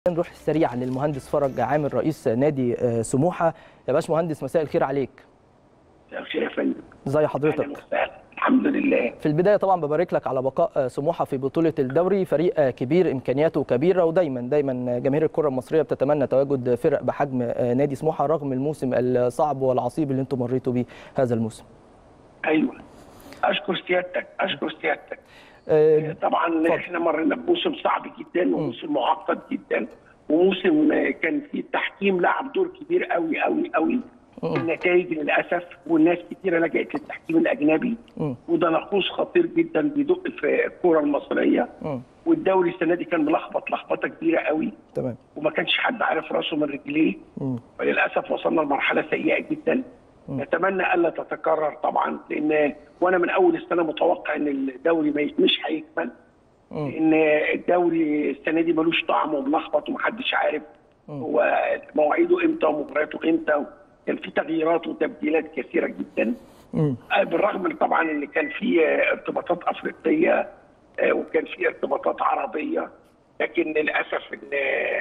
نروح سريعا للمهندس فرج عامر رئيس نادي سموحه يا باش مهندس مساء الخير عليك مساء الخير يا فندم ازي حضرتك الحمد لله في البدايه طبعا ببارك لك على بقاء سموحه في بطوله الدوري فريق كبير امكانياته كبيره ودايما دايما جماهير الكره المصريه بتتمنى تواجد فرق بحجم نادي سموحه رغم الموسم الصعب والعصيب اللي انتم مريتوا بيه هذا الموسم ايوه اشكر سيادتك اشكر سيادتك أه طبعا فضل. احنا مرينا بموسم صعب جدا وموسم معقد جدا وموسم كان فيه التحكيم لعب دور كبير قوي قوي قوي النتائج للاسف والناس كتيره لجأت للتحكيم الاجنبي م. وده نقوص خطير جدا بيدق في الكوره المصريه م. والدوري السنه دي كان ملخبط لخبطه كبيره قوي تمام وما كانش حد عارف راسه من رجليه م. فللاسف وصلنا لمرحله سيئه جدا نتمنى الا تتكرر طبعا لان وانا من اول السنه متوقع ان الدوري مش هيكمل لان الدوري السنه دي ملوش طعم وملخبط ومحدش عارف هو مواعيده امتى ومبارياته امتى كان في تغييرات وتبديلات كثيره جدا م. بالرغم من طبعا ان كان في ارتباطات افريقيه وكان في ارتباطات عربيه لكن للاسف ان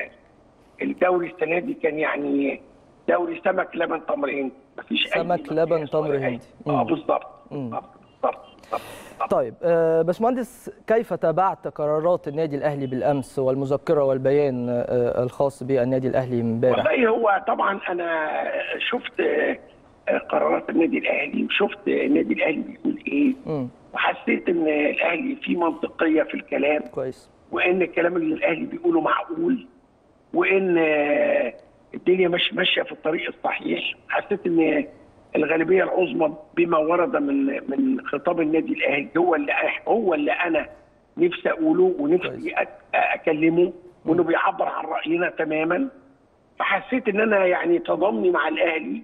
الدوري السنه دي كان يعني دوري سمك لبن تمر هندي مفيش سمك لبن تمر هندي اه بالظبط بالظبط طيب آه باشمهندس كيف تابعت قرارات النادي الاهلي بالامس والمذكره والبيان آه الخاص بالنادي الاهلي امبارح؟ والله هو طبعا انا شفت آه قرارات النادي الاهلي وشفت النادي الاهلي بيقول ايه م. وحسيت ان الاهلي فيه منطقيه في الكلام كويس وان الكلام اللي الاهلي بيقوله معقول وان الدنيا مش ماشيه في الطريق الصحيح حسيت ان الغالبيه العظمى بما ورد من من خطاب النادي الاهلي هو اللي هو اللي انا نفسي اقوله ونفسي اكلمه وانه بيعبر عن راينا تماما فحسيت ان انا يعني تضامني مع الاهلي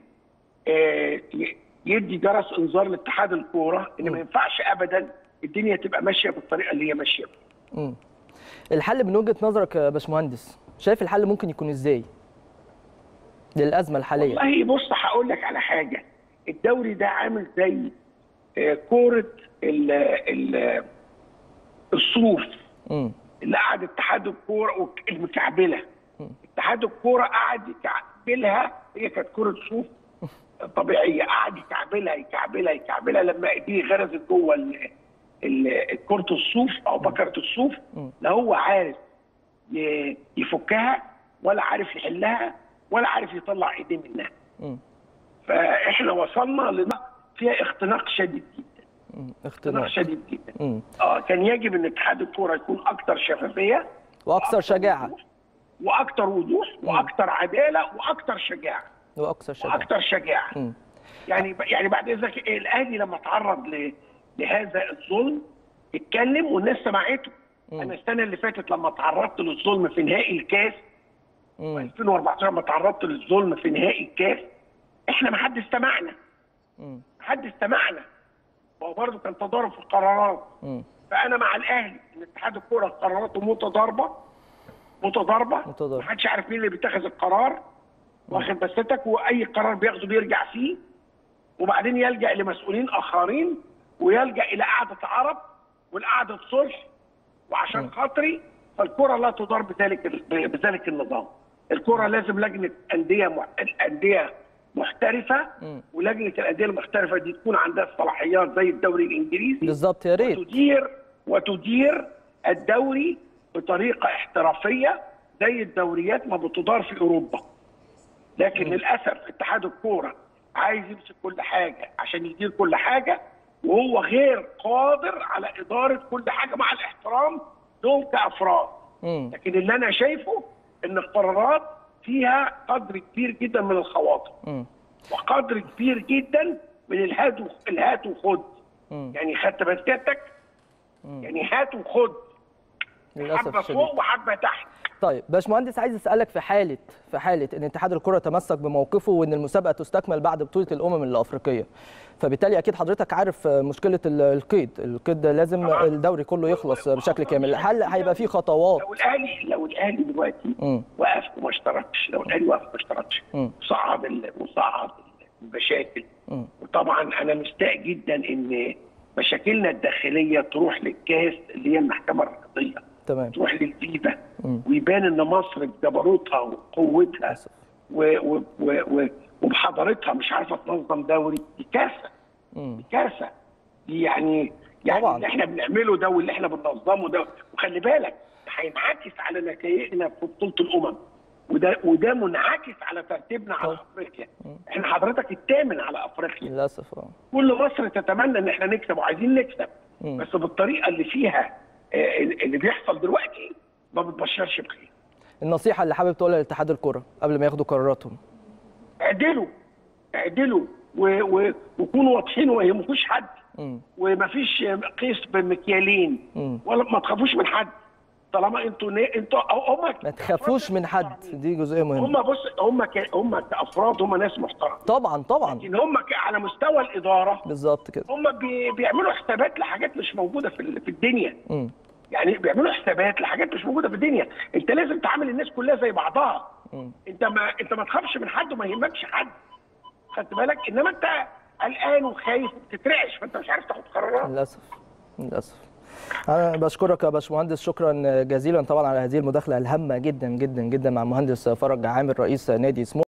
يدي جرس انذار لاتحاد الكوره ان ما ينفعش ابدا الدنيا تبقى ماشيه بالطريقه اللي هي ماشيه بيها. الحل من وجهه نظرك يا باشمهندس شايف الحل ممكن يكون ازاي؟ للازمه الحاليه والله بص هقول لك على حاجه الدوري ده عامل زي كوره الصوف م. اللي قعد اتحاد الكوره المكعبله اتحاد الكوره قعد يكعبلها هي كانت كوره صوف طبيعيه قعد يكعبلها يكعبلها يكعبلها لما ايديه غرزت جوه كره الصوف او بكره الصوف لا هو عارف يفكها ولا عارف يحلها ولا عارف يطلع ايديه منها. م. فاحنا وصلنا لما فيها اختناق شديد جدا. م. اختناق شديد جدا. م. اه كان يجب ان اتحاد الكوره يكون اكثر شفافيه واكثر شجاعه واكثر وضوح واكثر عداله واكثر شجاعه. واكثر شجاعه واكثر شجاعه. م. يعني يعني بعد اذنك الاهلي لما تعرض ل... لهذا الظلم اتكلم والناس سمعته. م. انا السنه اللي فاتت لما تعرضت للظلم في نهائي الكاس م. 2014 لما تعرضت للظلم في نهائي الكاس احنا ما حدش سمعنا م. ما حدش سمعنا هو برضه كان تضارب في القرارات م. فانا مع الاهلي ان اتحاد الكوره قراراته متضاربه متضاربه متضاربة. ما حدش عارف مين اللي بيتخذ القرار واخد بستك واي قرار بياخده بيرجع فيه وبعدين يلجا لمسؤولين اخرين ويلجا الى قعده عرب والقعده صلح وعشان خاطري فالكره لا تدار بذلك بذلك النظام الكره لازم لجنه انديه مح... انديه محترفه م. ولجنه الانديه المحترفه دي تكون عندها الصلاحيات زي الدوري الانجليزي بالظبط يا ريت وتدير وتدير الدوري بطريقه احترافيه زي الدوريات ما بتدار في اوروبا لكن م. للاسف اتحاد الكوره عايز يمسك كل حاجه عشان يدير كل حاجه وهو غير قادر على اداره كل حاجه مع الاحترام دول كافراد م. لكن اللي انا شايفه ان القرارات فيها قدر كبير جدا من الخواطر م. وقدر كبير جدا من الهات الهات وخد م. يعني خدت مسكتك يعني هات وخد للاسف حبه الشديد فوق وحبه تحت طيب باشمهندس عايز اسالك في حاله في حاله ان اتحاد الكره تمسك بموقفه وان المسابقه تستكمل بعد بطوله الامم الافريقيه فبالتالي اكيد حضرتك عارف مشكله القيد القيد لازم طبعاً. الدوري كله يخلص بشكل كامل هل هيبقى في خطوات لو الاهلي لو الاهلي دلوقتي مم. وقف وما اشتركش لو الاهلي وقف وما اشتركش مم. صعب ال- وصعب المشاكل مم. وطبعا انا مستاء جدا ان مشاكلنا الداخليه تروح للكاس اللي هي المحكمه الرياضيه تمام تروح للفيفا مم. ويبان ان مصر بجبروتها وقوتها للأسف. و- و- و- و- وبحضارتها مش عارفه تنظم دوري دي كارثه مم. دي كارثه دي يعني يعني طبعاً. اللي احنا بنعمله ده واللي احنا بننظمه ده وخلي بالك هينعكس على نتائجنا في بطوله الامم وده وده منعكس على ترتيبنا على طبعاً. افريقيا احنا حضرتك الثامن على افريقيا للاسف اه كل مصر تتمنى ان احنا نكسب وعايزين نكسب مم. بس بالطريقه اللي فيها آه، اللي بيحصل دلوقتي ما بتبشرش بخير النصيحه اللي حابب تقولها لاتحاد الكره قبل ما ياخدوا قراراتهم اعدلوا اعدلوا و- و- وكونوا واضحين وما يهمكوش حد مم. ومفيش قيس بمكيالين مم. ولا ما تخافوش من حد طالما انتوا نا... انتوا أو هم ما تخافوش من حد دي جزئيه مهمه هم بص هم ك... هم كافراد هم ناس محترمه طبعا طبعا لكن هم ك... على مستوى الاداره بالظبط كده هم بي... بيعملوا حسابات لحاجات مش موجوده في ال- في الدنيا مم. يعني بيعملوا حسابات لحاجات مش موجوده في الدنيا انت لازم تعامل الناس كلها زي بعضها مم. انت ما انت ما تخافش من حد وما يهمكش حد خدت بالك انما انت قلقان وخايف وبتترعش فانت مش عارف تاخد قرارات للاسف للاسف انا بشكرك يا باشمهندس شكرا جزيلا طبعا على هذه المداخله الهامه جدا جدا جدا مع المهندس فرج عامر رئيس نادي سمو